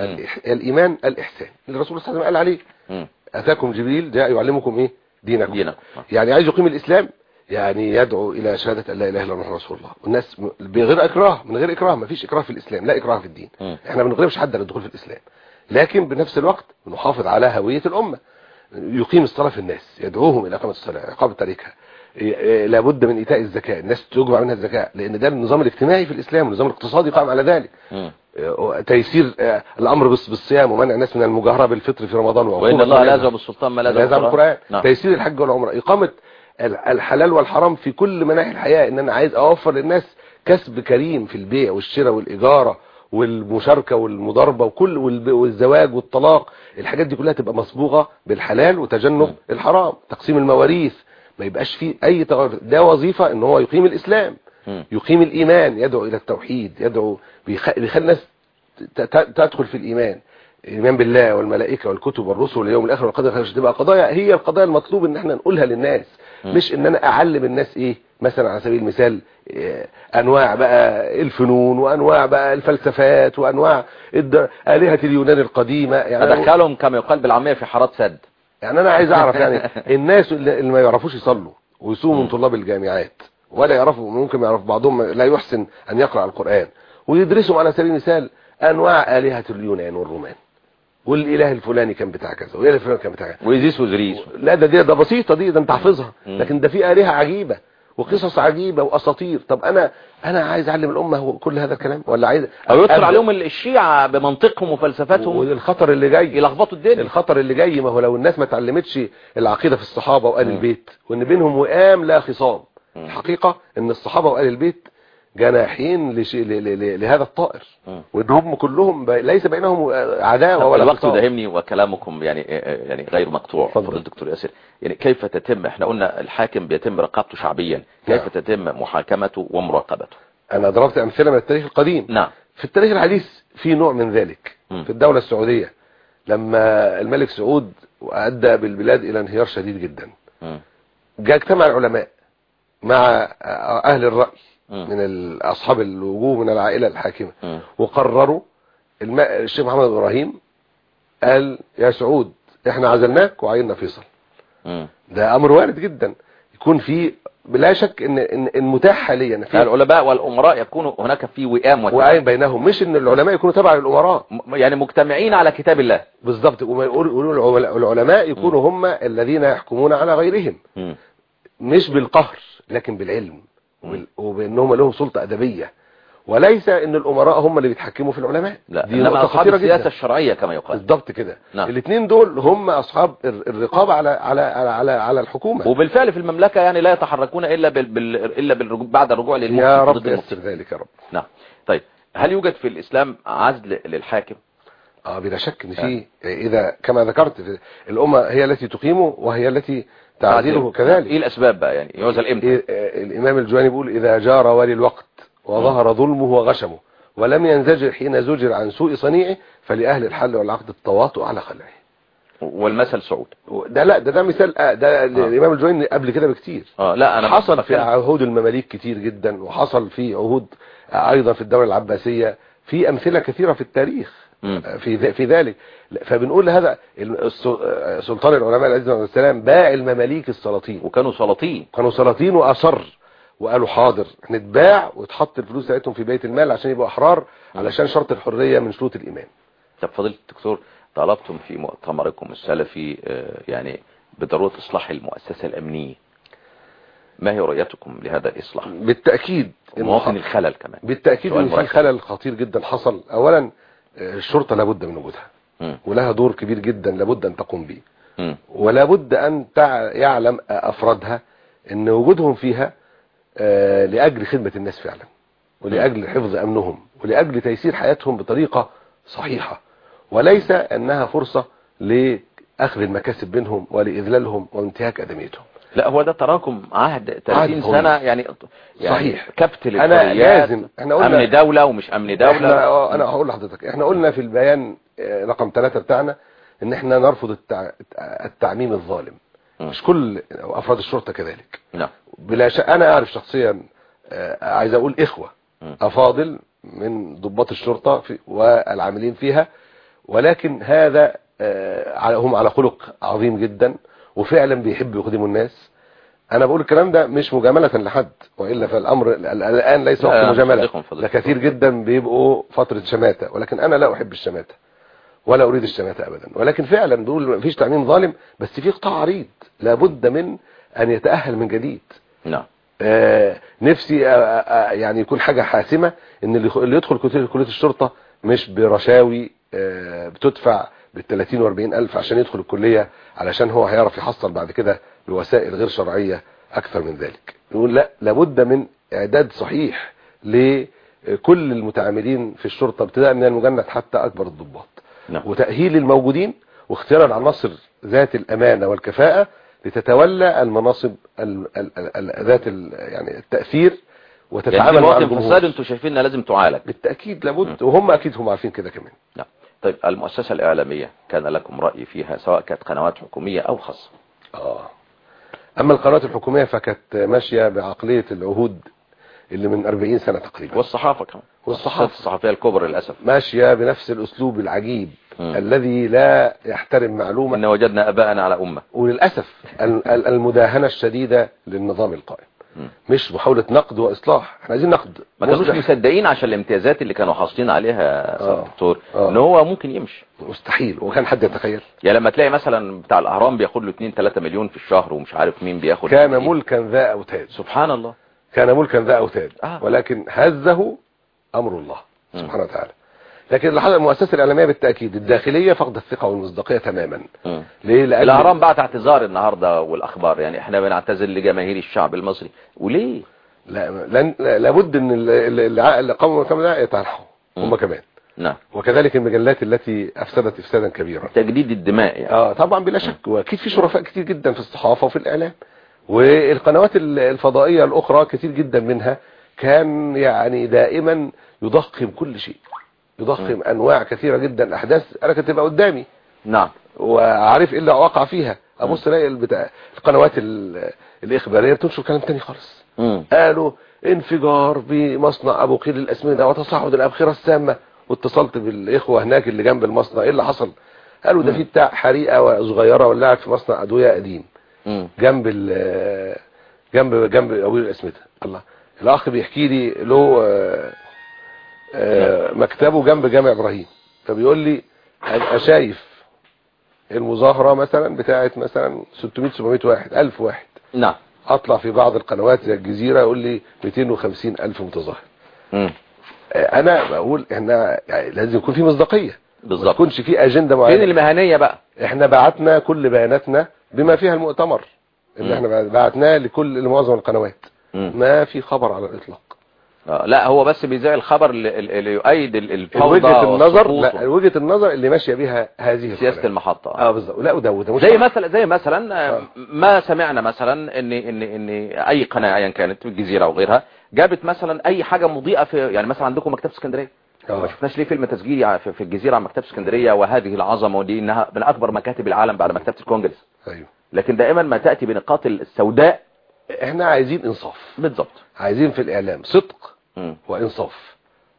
مم. الإح- الايمان الاحسان اللي الرسول صلى الله عليه وسلم قال عليه مم. اتاكم جبريل جاء يعلمكم ايه دينكم دينكم آه. يعني عايز يقيم الاسلام يعني يدعو الى شهاده ان لا اله الا الله محمد رسول الله والناس م- بغير اكراه من غير اكراه ما فيش اكراه في الاسلام لا اكراه في الدين مم. احنا ما بنغلبش حد على الدخول في الاسلام لكن بنفس الوقت بنحافظ على هويه الامه يقيم الصلاه في الناس يدعوهم الى اقامه الصلاه اقامه تاريخها ي- ي- لابد من ايتاء الزكاه الناس تجمع منها الزكاه لان ده النظام الاجتماعي في الاسلام والنظام الاقتصادي قائم على ذلك مم. آه، تيسير آه، الامر بالص- بالصيام ومنع الناس من المجاهره بالفطر في رمضان وإن وعقوبة الله من لا يذهب. يزعم بالسلطان ما لا لا يزعم القرآن نعم تيسير الحج والعمرة إقامة ال- الحلال والحرام في كل مناحي الحياة إن أنا عايز أوفر للناس كسب كريم في البيع والشراء والإجارة والمشاركة والمضاربة وكل والب- والزواج والطلاق الحاجات دي كلها تبقى مصبوغة بالحلال وتجنب الحرام تقسيم المواريث ما يبقاش فيه أي تغير ده وظيفة إن هو يقيم الإسلام مم. يقيم الإيمان يدعو إلى التوحيد يدعو بيخ- بيخلي الناس ت- ت- تدخل في الإيمان الإيمان بالله والملائكة والكتب والرسل واليوم الآخر والقدر خير تبقى قضايا هي القضايا المطلوب إن احنا نقولها للناس مش إن أنا أعلم الناس إيه مثلا على سبيل المثال إيه، أنواع بقى الفنون وأنواع بقى الفلسفات وأنواع الد- آلهة اليونان القديمة يعني أنا- أدخلهم كما يقال بالعامية في حارات سد يعني انا عايز اعرف يعني الناس اللي اللي ما يعرفوش يصلوا ويصوموا من طلاب الجامعات ولا يعرفوا ممكن يعرف بعضهم لا يحسن ان يقرأ القرآن ويدرسوا على سبيل المثال انواع آلهة اليونان والرومان والاله الفلاني كان بتاع كذا والاله الفلاني كان بتاع كذا ويزيس وزريس لا ده دي ده بسيطة دي ده انت حافظها مم. لكن ده في آلهة عجيبة وقصص عجيبة واساطير طب انا انا عايز اعلم الامة هو كل هذا الكلام ولا عايز أو يدخل أبدأ. عليهم الشيعة بمنطقهم وفلسفتهم والخطر اللي جاي يلخبطوا الدنيا الخطر اللي جاي ما هو لو الناس ما اتعلمتش العقيدة في الصحابة وآل مم. البيت وان بينهم وئام لا خصام مم. الحقيقة ان الصحابة وآل البيت جناحين لشيء ل- ل- ل- لهذا الطائر مم. وان هم كلهم ب... ليس بينهم عداوة ولا الوقت خصام. داهمني وكلامكم يعني يعني غير مقطوع اتفضل. فضل الدكتور ياسر يعني كيف تتم احنا قلنا الحاكم بيتم رقابته شعبيا كيف نعم. تتم محاكمته ومراقبته انا ضربت امثلة من التاريخ القديم نعم في التاريخ الحديث في نوع من ذلك مم. في الدولة السعودية لما الملك سعود أدى بالبلاد إلى انهيار شديد جدا مم. جاء اجتمع العلماء مع أهل الرأي مم. من ال- أصحاب الوجوه من العائلة الحاكمة مم. وقرروا الم... الشيخ محمد إبراهيم قال يا سعود احنا عزلناك وعيننا فيصل مم. ده أمر وارد جدا يكون في بلا شك ان ان إن متاح حاليا في العلماء والأمراء يكون هناك في وئام وعين وتعاون بينهم مش ان العلماء يكونوا تبع الامراء م- يعني مجتمعين على كتاب الله بالضبط وما يقولوا يقولوا العل- العلماء يكونوا هم الذين يحكمون على غيرهم مم. مش بالقهر لكن بالعلم وبال- وبانهم لهم سلطة ادبية وليس ان الامراء هم اللي بيتحكموا في العلماء لا دي انما نقطة اصحاب خطيرة السياسة جدا الشرعية كما يقال بالضبط كده نعم. الاثنين دول هم اصحاب الر- الرقابة على على على على, على الحكومة وبالفعل في المملكة يعني لا يتحركون الا بال... بال... الا بالرجوع بعد الرجوع للمفتي يا رب ضد المفتي. يسر ذلك يا رب نعم طيب هل يوجد في الاسلام عزل للحاكم اه بلا شك ان في اذا كما ذكرت في الامه هي التي تقيمه وهي التي تعديله ايه كذلك الاسباب بقى يعني يعزل امتى إيه- آه، الامام الجواني بيقول اذا جار ولي الوقت وظهر ظلمه وغشمه ولم ينزجر حين زجر عن سوء صنيعه فلأهل الحل والعقد التواطؤ على خلعه والمثل سعود ده لا ده ده مثال آه، ده الامام الجويني قبل كده بكتير اه لا انا حصل في بتكلم- عهود المماليك كتير جدا وحصل في عهود آه، ايضا في الدولة العباسية في امثلة كثيرة في التاريخ مم. آه، في ذ- في ذلك لا، فبنقول هذا ال- الس- آه، سلطان العلماء العزيز والسلام باع المماليك السلاطين وكانوا سلاطين كانوا سلاطين واصر وقالوا حاضر نتباع وتحط الفلوس بتاعتهم في بيت المال عشان يبقوا احرار علشان شرط الحرية من شروط الايمان طب فضيلة الدكتور طلبتم في مؤتمركم السلفي آه، يعني بضرورة إصلاح المؤسسة الأمنية ما هي رؤيتكم لهذا الإصلاح بالتأكيد إن مواطن ح- الخلل كمان بالتأكيد سؤال ان في مركب. خلل خطير جدا حصل اولا آه، الشرطة لابد من وجودها مم. ولها دور كبير جدا لابد ان تقوم به مم. ولا بد ان تع- يعلم افرادها ان وجودهم فيها آه، لاجل خدمة الناس فعلا ولاجل حفظ امنهم ولاجل تيسير حياتهم بطريقة صحيحة وليس انها فرصة لاخذ المكاسب بينهم ولاذلالهم وانتهاك ادميتهم لا هو ده تراكم عهد 30 عهد سنة طويل. يعني يعني صحيح. كبت أنا للحريات لازم- إحنا قلنا- أمن دولة ومش أمن احنا دولة آه، انا هقول لحضرتك احنا قلنا في البيان آه، رقم ثلاثة بتاعنا ان احنا نرفض التع... التعميم الظالم مم. مش كل افراد الشرطة كذلك نعم بلا شك انا اعرف شخصيا آه، عايز اقول اخوة مم. افاضل من ضباط الشرطة في والعاملين فيها ولكن هذا آه، على- هم على خلق عظيم جدا وفعلا بيحبوا يخدموا الناس انا بقول الكلام ده مش مجاملة لحد والا فالامر ال- ال- الان ليس لا، وقت مجاملة صديقهم فضيلة. ده كثير جدا بيبقوا فترة شماتة ولكن انا لا احب الشماتة ولا اريد الشماتة ابدا ولكن فعلا بقول مفيش تعميم ظالم بس في قطاع عريض لابد من ان يتأهل من جديد نعم آه، نفسي آه، آه، يعني يكون حاجة حاسمة ان اللي اللي يدخل كلية كلية الشرطة مش برشاوي آه، بتدفع بال 30 و 40 الف عشان يدخل الكلية علشان هو هيعرف يحصل بعد كده بوسائل غير شرعية اكثر من ذلك نقول لا لابد من اعداد صحيح لكل المتعاملين في الشرطة ابتداء من المجند حتى اكبر الضباط نعم وتأهيل الموجودين واختيار العناصر ذات الأمانة والكفاءة لتتولى المناصب ال ال ال ذات ال يعني التأثير يعني وتتعامل دي مع مواطن الجمهور فساد انتوا شايفين انها لازم تعالج بالتأكيد لابد وهم أكيد هم عارفين كده كمان نعم طيب المؤسسة الإعلامية كان لكم رأي فيها سواء كانت قنوات حكومية أو خاصة آه. أما القنوات الحكومية فكانت ماشية بعقلية العهود اللي من 40 سنة تقريبا والصحافة كمان والصحافة. المؤسسات الصحفية الكبرى للأسف ماشية بنفس الأسلوب العجيب مم. الذي لا يحترم معلومة إن وجدنا أباءنا على أمة وللأسف ال- ال- المداهنة الشديدة للنظام القائم مم. مش محاولة نقد وإصلاح احنا عايزين نقد ما كانوش مصلح. مصدقين عشان الامتيازات اللي كانوا حاصلين عليها يا آه. دكتور آه. ان هو ممكن يمشي مستحيل وكان حد يتخيل يعني لما تلاقي مثلا بتاع الاهرام بياخد له 2 3 مليون في الشهر ومش عارف مين بياخد كان قد إيه. ملكا ذا أوتاد سبحان الله كان ملكا ذا أوتاد آه. ولكن هزه أمر الله مم. سبحانه وتعالى لكن اللي حصل المؤسسة الإعلامية بالتأكيد الداخلية فقد الثقة والمصداقية تماما مم. ليه لأن الاهرام بعت اعتذار النهارده والاخبار يعني احنا بنعتذر لجماهير الشعب المصري وليه لا لن لا- لابد ان ال- ال- الع- اللي قاموا بالكلام ده يتنحوا هم مم. كمان نعم وكذلك المجلات التي افسدت افسادا كبيرا تجديد الدماء يعني اه طبعا بلا شك واكيد في شرفاء كتير جدا في الصحافه وفي الاعلام والقنوات ال- الفضائيه الاخرى كتير جدا منها كان يعني دائما يضخم كل شيء يضخم انواع كثيره جدا احداث انا كانت تبقى قدامي نعم وعارف ايه اللي وقع فيها ابص الاقي البتاع القنوات ال- الاخباريه بتنشر كلام تاني خالص مم. قالوا انفجار بمصنع ابو قير الاسمده وتصاعد الابخره السامه واتصلت بالاخوه هناك اللي جنب المصنع ايه اللي حصل قالوا ده في بتاع حريقه صغيره ولعت في مصنع ادويه قديم مم. جنب ال جنب جنب ابو قير الاسمده الله الاخ بيحكي لي له آه، آه، مكتبه جنب جامع ابراهيم فبيقول لي ابقى شايف المظاهره مثلا بتاعت مثلا 600 700 واحد 1000 واحد نعم اطلع في بعض القنوات زي الجزيرة يقول لي 250 الف متظاهر مم. آه، انا بقول احنا يعني لازم يكون في مصداقية ما بالظبط تكونش في اجندة فين معينة المهنية بقى احنا بعتنا كل بياناتنا بما فيها المؤتمر اللي مم. احنا بعتناه لكل لمعظم القنوات مم. ما في خبر على الاطلاق آه، لا هو بس بيذاع الخبر اللي, اللي يؤيد ال- الفوضى وجهة النظر والسقوط لا وجهة النظر اللي ماشية بيها هذه سياسة القناة. المحطة اه بالظبط لا وده وده مش زي صح. مثلا زي مثلا آه، آه. ما سمعنا مثلا ان ان ان اي قناه ايا كانت في الجزيره او غيرها جابت مثلا اي حاجه مضيئه في يعني مثلا عندكم مكتبه اسكندريه آه. ما شفناش ليه فيلم تسجيلي ع- في في الجزيره عن مكتبه اسكندريه وهذه العظمه ودي انها من اكبر مكاتب العالم بعد مكتبه الكونجرس ايوه لكن دائما ما تاتي بنقاط السوداء احنا عايزين انصاف بالضبط عايزين في الاعلام صدق مم. وإنصاف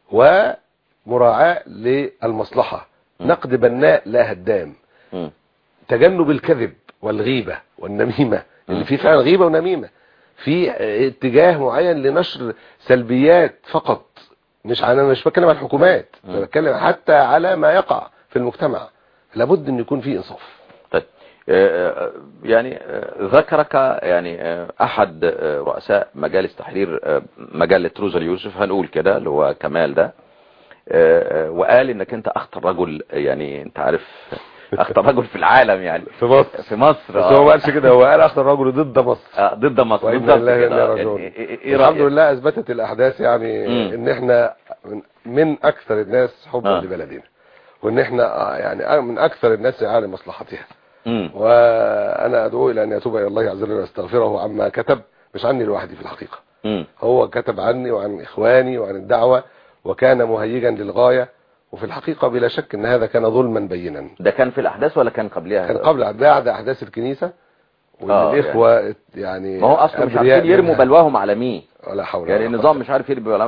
ومراعاة للمصلحة م. نقد بناء لا هدام مم. تجنب الكذب والغيبة والنميمة م. اللي في فعلا غيبة ونميمة في اتجاه معين لنشر سلبيات فقط مش انا مش بتكلم عن الحكومات م. انا بتكلم حتى على ما يقع في المجتمع لابد ان يكون في انصاف طيب آه، آه، يعني آه، ذكرك يعني آه، احد آه، رؤساء مجالس تحرير آه، مجله روزا اليوسف هنقول كده اللي هو كمال ده آه، آه، وقال انك انت اخطر رجل يعني انت عارف اخطر رجل في العالم يعني في مصر في مصر بس آه. هو ما قالش كده هو قال اخطر رجل ضد مصر آه، ضد مصر وإنا بالظبط لله كده وإنا آه، راجعون. يعني إيه- إيه- إيه الحمد رأيك؟ لله اثبتت الاحداث يعني مم. ان احنا من, من اكثر الناس حبا آه. لبلدنا وان احنا آه، يعني من اكثر الناس رعاية لمصلحتها مم. وانا ادعو الى ان يتوب الى الله عز وجل ويستغفره عما كتب مش عني لوحدي في الحقيقة مم. هو كتب عني وعن اخواني وعن الدعوة وكان مهيجا للغاية وفي الحقيقة بلا شك ان هذا كان ظلما بينا ده كان في الاحداث ولا كان قبلها كان قبل بعد احداث الكنيسة وان آه، الاخوة يعني ما هو اصلا مش أبرياء عارفين يرموا منها. بلواهم على مين ولا حول يعني ولا النظام قوة. مش عارف يرمي بلواهم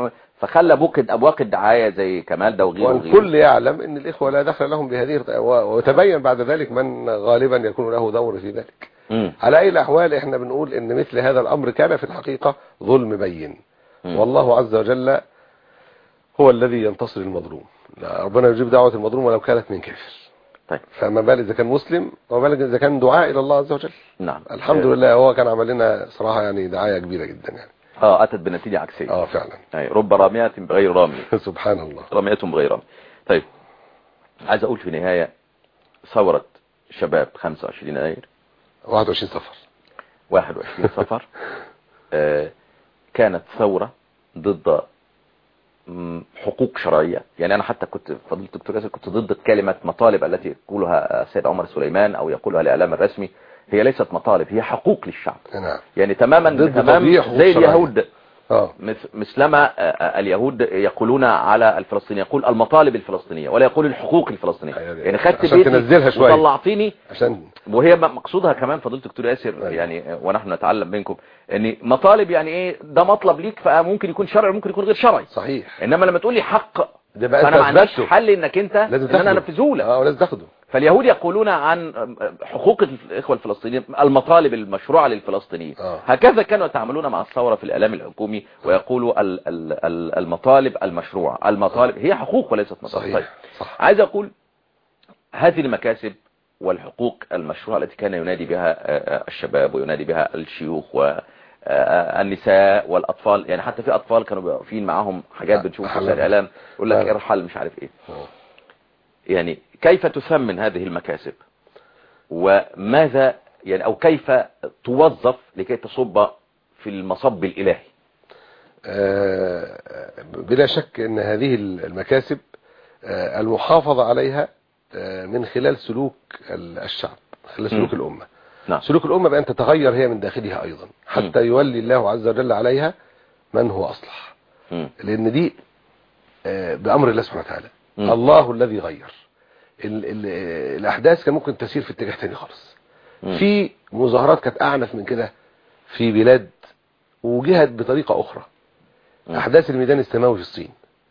فخلى ابوك ابواق الدعايه زي كمال ده وغيره وغيره والكل يعلم ان الاخوه لا دخل لهم بهذه الط- و- وتبين بعد ذلك من غالبا يكون له دور في ذلك مم. على اي الاحوال احنا بنقول ان مثل هذا الامر كان في الحقيقه ظلم بين مم. والله عز وجل هو الذي ينتصر المظلوم لا، ربنا يجيب دعوه المظلوم ولو كانت من كافر طيب فما بال اذا كان مسلم وما بالك اذا كان دعاء الى الله عز وجل نعم الحمد لله هو كان عمل لنا صراحه يعني دعايه كبيره جدا يعني اه اتت بنتيجه عكسيه اه فعلا يعني رب راميه بغير رامي سبحان الله رمية بغير رمي طيب عايز اقول في النهايه ثوره شباب 25 يناير 21 صفر 21 صفر آه، كانت ثورة ضد م، حقوق شرعية يعني أنا حتى كنت فضيلة الدكتور ياسر كنت ضد كلمة مطالب التي يقولها السيد عمر سليمان أو يقولها الإعلام الرسمي هي ليست مطالب هي حقوق للشعب نعم يعني تماما ضد تمام تضييع حقوق زي شرعية. اليهود اه مث- مثلما آه، آه، اليهود يقولون على الفلسطينيين يقول المطالب الفلسطينية ولا يقول الحقوق الفلسطينية أيوة. يعني خدت عشان بيتي تنزلها شوية. وطلعتيني عشان وهي م- مقصودها كمان فضيله الدكتور ياسر أيوة. يعني ونحن نتعلم منكم ان مطالب يعني ايه ده مطلب ليك فممكن يكون شرعي وممكن يكون غير شرعي صحيح انما لما تقول لي حق ده بقى فانا ما أنت عنديش أثبته. حل انك انت لازم ان انا تاخده. انفذه لك اه ولازم تاخده فاليهود يقولون عن حقوق الاخوه الفلسطينيين المطالب المشروعه للفلسطينيين آه. هكذا كانوا يتعاملون مع الثوره في الاعلام الحكومي ويقولوا ال- ال- ال- المطالب المشروعه المطالب هي حقوق وليست مطالب صحيح صح عايز اقول هذه المكاسب والحقوق المشروعة التي كان ينادي بها آه، آه، الشباب وينادي بها الشيوخ والنساء والأطفال يعني حتى في أطفال كانوا واقفين معاهم حاجات بنشوفها في أحلام. الإعلام يقول لك لا. ارحل مش عارف إيه آه. يعني كيف تثمن هذه المكاسب وماذا يعني أو كيف توظف لكي تصب في المصب الإلهي آه، بلا شك ان هذه المكاسب آه، المحافظة عليها آه، من خلال سلوك ال- الشعب من خلال سلوك مم. الأمة نعم سلوك الأمة بأن تتغير هي من داخلها أيضا حتى يولي الله عز وجل عليها من هو أصلح مم. لأن دي آه، بأمر الله سبحانه وتعالى مم. الله الذي غير ال ال الأحداث كان ممكن تسير في اتجاه تاني خالص مم. في مظاهرات كانت أعنف من كده في بلاد وجهت بطريقة أخرى مم. أحداث الميدان السماوي في الصين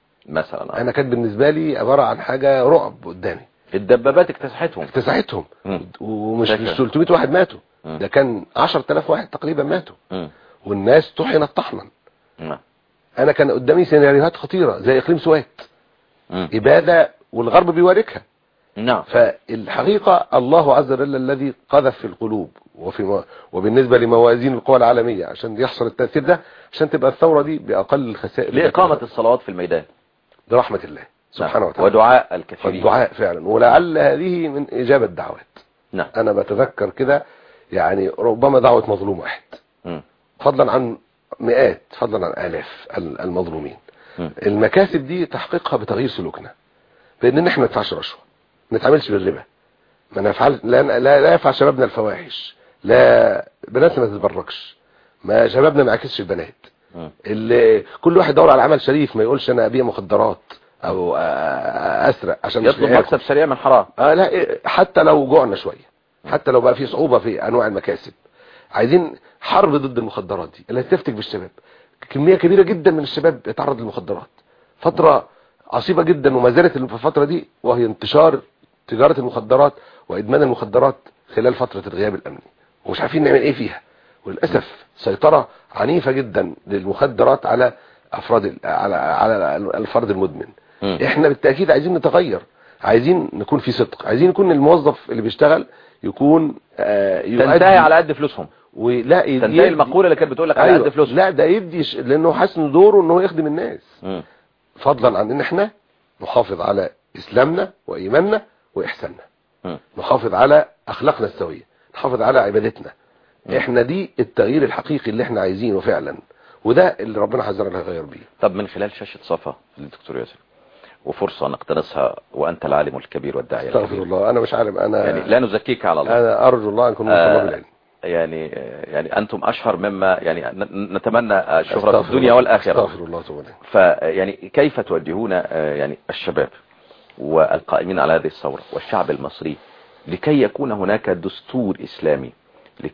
مثلا أنا كانت بالنسبة لي عبارة عن حاجة رعب قدامي الدبابات اكتسحتهم اكتسحتهم مم. ومش فاكر. مش 300 واحد ماتوا مم. ده كان 10000 واحد تقريبا ماتوا مم. والناس طحنت طحنا نعم انا كان قدامي سيناريوهات خطيرة زي اقليم سوات مم. ابادة والغرب بيواركها نعم فالحقيقة الله عز وجل الذي قذف في القلوب وفي ما وبالنسبة لموازين القوى العالمية عشان يحصل التأثير ده عشان تبقى الثورة دي بأقل الخسائر لإقامة الصلوات في الميدان برحمة الله سبحانه نعم. وتعالى ودعاء الكثيرين والدعاء فعلا ولعل هذه من إجابة دعوات نعم أنا بتذكر كده يعني ربما دعوة مظلوم واحد مم. فضلا عن مئات فضلا عن آلاف ال- المظلومين مم. المكاسب دي تحقيقها بتغيير سلوكنا بان احنا ما ندفعش رشوه ما نتعاملش بالربا ما نفعل لا لا, لا يفعل شبابنا الفواحش لا بناتنا ما تتبركش ما شبابنا ما يعكسش البنات مم. اللي كل واحد يدور على عمل شريف ما يقولش انا ابيع مخدرات او آه، آه، اسرق عشان مش يطلب لاقي مكسب سريع من حرام اه لا إيه، حتى لو جوعنا شوية حتى لو بقى في صعوبة في انواع المكاسب عايزين حرب ضد المخدرات دي اللي تفتك بالشباب كمية كبيرة جدا من الشباب يتعرض للمخدرات فترة عصيبة جدا وما زالت في الفترة دي وهي انتشار تجارة المخدرات وادمان المخدرات خلال فترة الغياب الامني ومش عارفين نعمل ايه فيها وللاسف سيطرة عنيفة جدا للمخدرات على افراد ال- على على الفرد المدمن مم. احنا بالتأكيد عايزين نتغير عايزين نكون في صدق عايزين يكون الموظف اللي بيشتغل يكون آه تنتهي على قد فلوسهم ولا يدي تنتهي المقولة اللي كانت بتقول لك على أيوة. قد فلوسهم لا ده يدي ش... لانه حاسس ان دوره ان هو يخدم الناس مم. فضلا عن ان احنا نحافظ على اسلامنا وايماننا واحساننا مم. نحافظ على اخلاقنا السويه نحافظ على عبادتنا احنا دي التغيير الحقيقي اللي احنا عايزينه فعلا وده اللي ربنا حذرنا نغير بيه طب من خلال شاشة صفا للدكتور ياسر وفرصة نقتنصها وأنت العالم الكبير والداعية استغفر الكبير الله انا مش عارف انا يعني لا نزكيك على الله انا ارجو الله ان اكون من آه، طلاب العلم يعني يعني أنتم أشهر مما يعني ن- نتمنى الشهرة في استغفر الدنيا الله. والآخرة استغفر الله تعالى فيعني كيف توجهون آه، يعني الشباب والقائمين على هذه الثورة والشعب المصري لكي يكون هناك دستور إسلامي لكي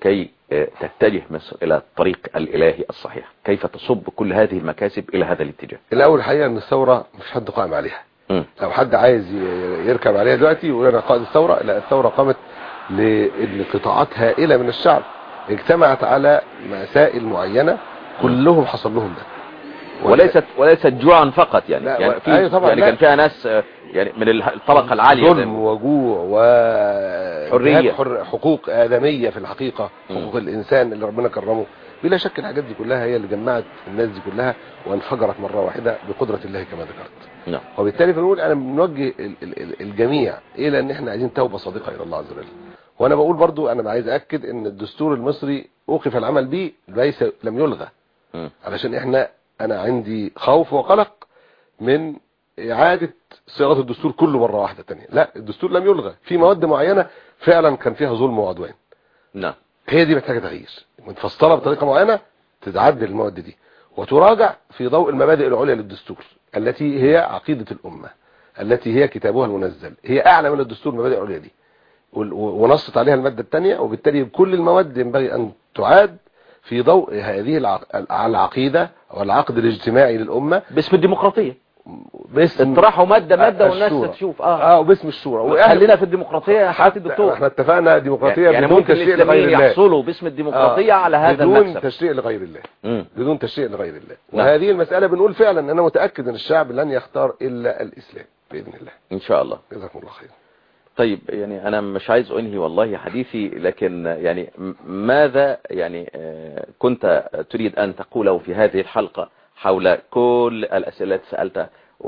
تتجه مصر إلى الطريق الإلهي الصحيح كيف تصب كل هذه المكاسب إلى هذا الاتجاه الاول الحقيقه ان الثوره مش حد قائم عليها مم. لو حد عايز ي- يركب عليها دلوقتي يقول انا قائد الثوره لا الثوره قامت لان قطاعات هائله من الشعب اجتمعت على مسائل معينه كلهم حصل لهم ده وليست وليست جوعا فقط يعني لا، يعني و- في أيوة طبعا، يعني لا. كان فيها ناس آه، يعني من ال- الطبقة العالية زي ظلم ما- وجوع و حرية. حر حقوق آدمية في الحقيقة مم. حقوق الإنسان اللي ربنا كرمه بلا شك الحاجات دي كلها هي اللي جمعت الناس دي كلها وانفجرت مرة واحدة بقدرة الله كما ذكرت نعم وبالتالي بنقول انا بنوجه ال- ال- ال- الجميع الى ان احنا عايزين توبة صادقة الى الله عز وجل وانا بقول برضو انا عايز اكد ان الدستور المصري اوقف العمل به ليس لم يلغى مم. علشان احنا انا عندي خوف وقلق من اعادة صياغة الدستور كله مرة واحدة تانية لا الدستور لم يلغى في مواد معينة فعلا كان فيها ظلم وعدوان نعم هي دي محتاجة تغيير متفصلة بطريقة معينة تتعدل المواد دي وتراجع في ضوء المبادئ العليا للدستور التي هي عقيدة الأمة التي هي كتابها المنزل هي أعلى من الدستور المبادئ العليا دي وال- و- ونصت عليها المادة الثانية وبالتالي كل المواد ينبغي أن تعاد في ضوء هذه العق- العقيدة والعقد الاجتماعي للأمة باسم الديمقراطية باسم اطرحوا مادة مادة الشورى. والناس تشوف اه اه وباسم الشورى خلينا في الديمقراطية يا حضرتك الدكتور احنا اتفقنا ديمقراطية يعني بدون ممكن تشريع الإسلاميين لغير الله يحصلوا باسم الديمقراطية آه، على هذا بدون المكسب تشريع لغير الله مم. بدون تشريع لغير الله نعم. وهذه المسألة بنقول فعلا أنا متأكد أن الشعب لن يختار إلا الإسلام بإذن الله إن شاء الله جزاكم الله خير طيب يعني أنا مش عايز أنهي والله حديثي لكن يعني م- ماذا يعني آه، كنت تريد أن تقوله في هذه الحلقة حول كل الأسئلة التي سألتها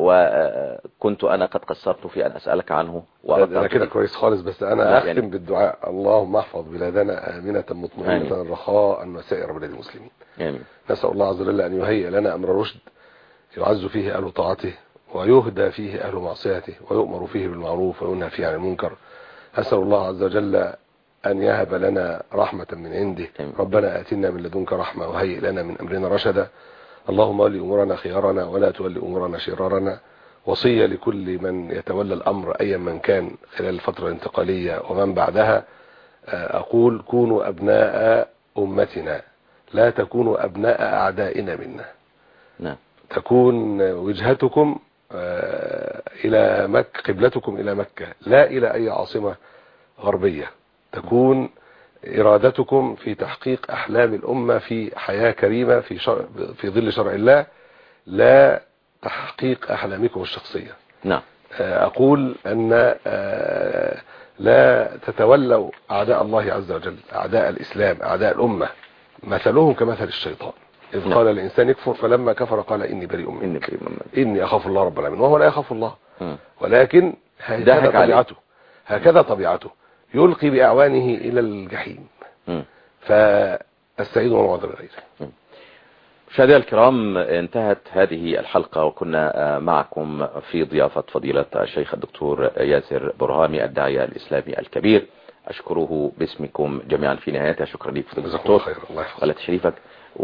وكنت أنا قد قصرت في أن أسألك عنه أنا وأردت كده به. كويس خالص بس أنا لا، أختم يعني- بالدعاء اللهم احفظ بلادنا آمنة مطمئنة آمين. رخاء وسائر بلاد المسلمين آمين نسأل الله عز وجل أن يهيئ لنا أمر رشد يعز فيه أهل طاعته ويهدى فيه أهل معصيته ويؤمر فيه بالمعروف وينهى فيه عن المنكر أسأل الله عز وجل أن يهب لنا رحمة من عنده آمين. ربنا آتنا من لدنك رحمة وهيئ لنا من أمرنا رشدا اللهم ولي أمورنا خيارنا ولا تولي أمورنا شرارنا وصية لكل من يتولى الأمر أيا من كان خلال الفترة الانتقالية ومن بعدها آه، أقول كونوا أبناء أمتنا لا تكونوا أبناء أعدائنا منا نعم تكون وجهتكم آه، إلى مكة قبلتكم إلى مكة لا إلى أي عاصمة غربية تكون إرادتكم في تحقيق أحلام الأمة في حياة كريمة في, شرع في ظل شرع الله لا تحقيق أحلامكم الشخصية نعم آه، أقول أن آه، لا تتولوا أعداء الله عز وجل أعداء الإسلام أعداء الأمة مثلهم كمثل الشيطان إذ نعم. قال الإنسان يكفر فلما كفر قال إني بريء منك إني بريء ممن إني أخاف الله رب العالمين وهو لا يخاف الله مم. ولكن هكذا ضحك عليه. طبيعته هكذا طبيعته يلقي بأعوانه إلى الجحيم مم. فاستعيذوا من وعد غيره مشاهدينا الكرام انتهت هذه الحلقة وكنا آه، معكم في ضيافة فضيلة الشيخ الدكتور ياسر برهامي الداعية الإسلامي الكبير أشكره باسمكم جميعا في نهايتها شكرا لك فضيلة جزاكم الله الدكتور خير الله يحفظك على تشريفك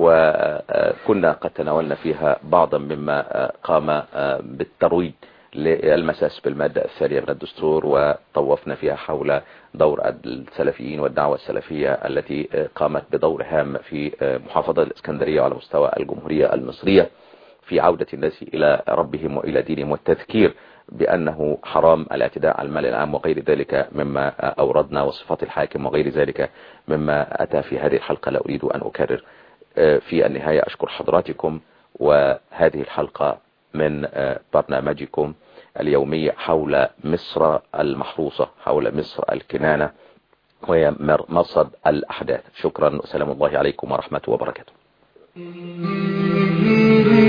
وكنا قد تناولنا فيها بعضا مما آه، قام آه، بالترويج للمساس بالمادة الثانية من الدستور وطوفنا فيها حول دور السلفيين والدعوة السلفية التي آه، قامت بدور هام في آه، محافظة الإسكندرية وعلى مستوى الجمهورية المصرية في عودة الناس إلى ربهم وإلى دينهم والتذكير بأنه حرام الاعتداء على المال العام وغير ذلك مما أوردنا وصفات الحاكم وغير ذلك مما أتى في هذه الحلقة لا أريد أن أكرر آه، في النهاية أشكر حضراتكم وهذه الحلقة من آه، برنامجكم اليومي حول مصر المحروسة حول مصر الكنانة وهي مر- مرصد الأحداث شكرا وسلام الله عليكم ورحمة وبركاته